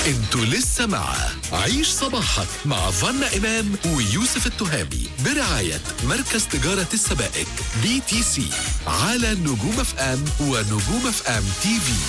انتوا لسه مع عيش صباحك مع فنا إمام ويوسف التهامي برعاية مركز تجارة السبائك بي تي سي على نجوم اف ام ونجوم اف ام تي في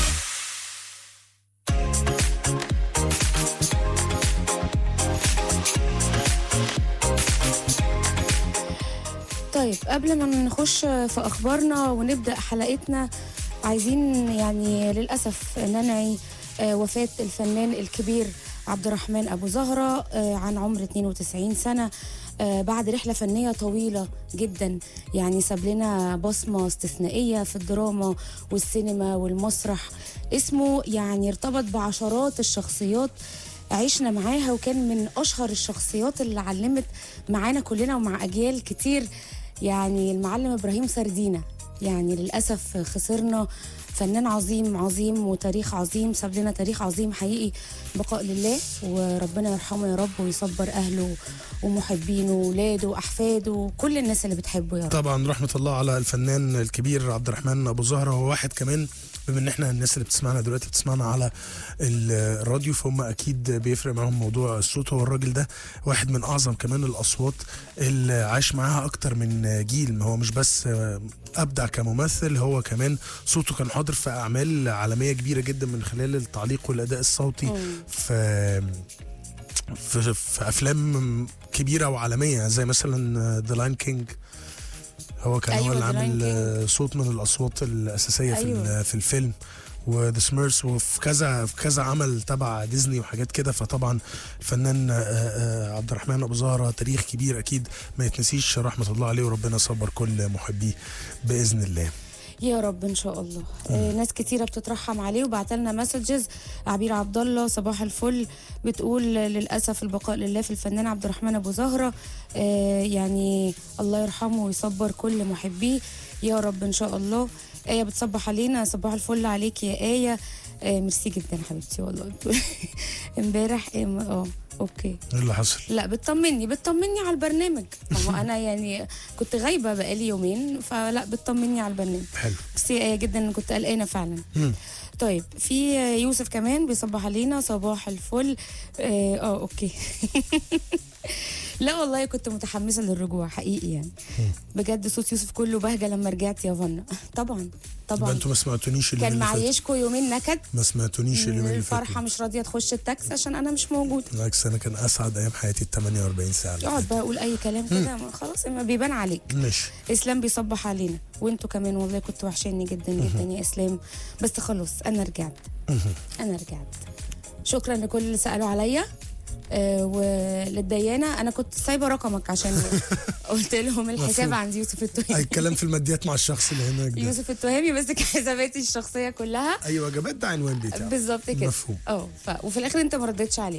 طيب قبل ما نخش في اخبارنا ونبدا حلقتنا عايزين يعني للاسف ننعي آه، وفاه الفنان الكبير عبد الرحمن ابو زهره آه، عن عمر 92 سنه آه، بعد رحله فنيه طويله جدا يعني ساب لنا بصمه استثنائيه في الدراما والسينما والمسرح اسمه يعني ارتبط بعشرات الشخصيات عشنا معاها وكان من اشهر الشخصيات اللي علمت معانا كلنا ومع اجيال كتير يعني المعلم ابراهيم سردينه يعني للاسف خسرنا فنان عظيم عظيم وتاريخ عظيم ساب لنا تاريخ عظيم حقيقي بقاء لله وربنا يرحمه يا رب ويصبر اهله ومحبينه واولاده واحفاده وكل الناس اللي بتحبه يا رب طبعا رحمة الله على الفنان الكبير عبد الرحمن أبو زهرة هو واحد كمان بما ان احنا الناس اللي بتسمعنا دلوقتي بتسمعنا على الراديو فهم اكيد بيفرق معاهم موضوع الصوت هو الراجل ده واحد من اعظم كمان الاصوات اللي عاش معاها اكتر من جيل ما هو مش بس ابدع كممثل هو كمان صوته كان حاضر في اعمال عالميه كبيره جدا من خلال التعليق والاداء الصوتي في في, في افلام كبيره وعالميه زي مثلا ذا لاين كينج هو كان أيوة، هو اللي The Lion عامل King. آه، صوت من الاصوات الاساسيه في أيوة. ال- في الفيلم وذا سميرس وفي كذا في كذا عمل تبع ديزني وحاجات كده فطبعا الفنان آه، آه، عبد الرحمن ابو زهره تاريخ كبير اكيد ما يتنسيش رحمه الله عليه وربنا يصبر كل محبيه باذن الله يا رب ان شاء الله آه ناس كتيره بتترحم عليه وبعت لنا مسجز عبير عبد الله صباح الفل بتقول للاسف البقاء لله في الفنان عبد الرحمن ابو زهره آه يعني الله يرحمه ويصبر كل محبيه يا رب ان شاء الله آية بتصبح علينا صباح الفل عليك يا آية آه ميرسي جدا حبيبتي والله امبارح إيه، اه اوكي ايه اللي حصل؟ لا بتطمني بتطمني على البرنامج ما هو انا يعني كنت غايبه بقالي يومين فلا بتطمني على البرنامج حلو بس هي جدا كنت قلقانه فعلا مم. طيب في يوسف كمان بيصبح علينا صباح الفل اه, آه اوكي لا والله كنت متحمسه للرجوع حقيقي يعني بجد صوت يوسف كله بهجه لما رجعت يا فنا طبعا يبقى طبعا انتوا ما سمعتونيش اليوم كان اللي فات معيشكوا يومين نكد ما سمعتونيش اليوم اللي فات الفرحه مش راضيه تخش التاكس عشان انا مش موجوده بالعكس انا كان اسعد ايام حياتي ال 48 ساعه اللي اقعد فاتوا. بقى اقول اي كلام كده ما خلاص ما بيبان عليك ماشي اسلام بيصبح علينا وانتوا كمان والله كنتوا وحشاني جدا جدا يا اسلام بس خلاص انا رجعت انا رجعت شكرا لكل اللي سالوا عليا آه وللديانه انا كنت سايبه رقمك عشان قلت لهم الحساب مفهوم. عند يوسف اي التهامي الكلام في الماديات مع الشخص اللي هناك ده يوسف التهامي ماسك حساباتي الشخصيه كلها ايوه جابت ده عنوان بتاعه بالظبط كده مفهوم. اه ف... وفي الاخر انت ما ردتش عليه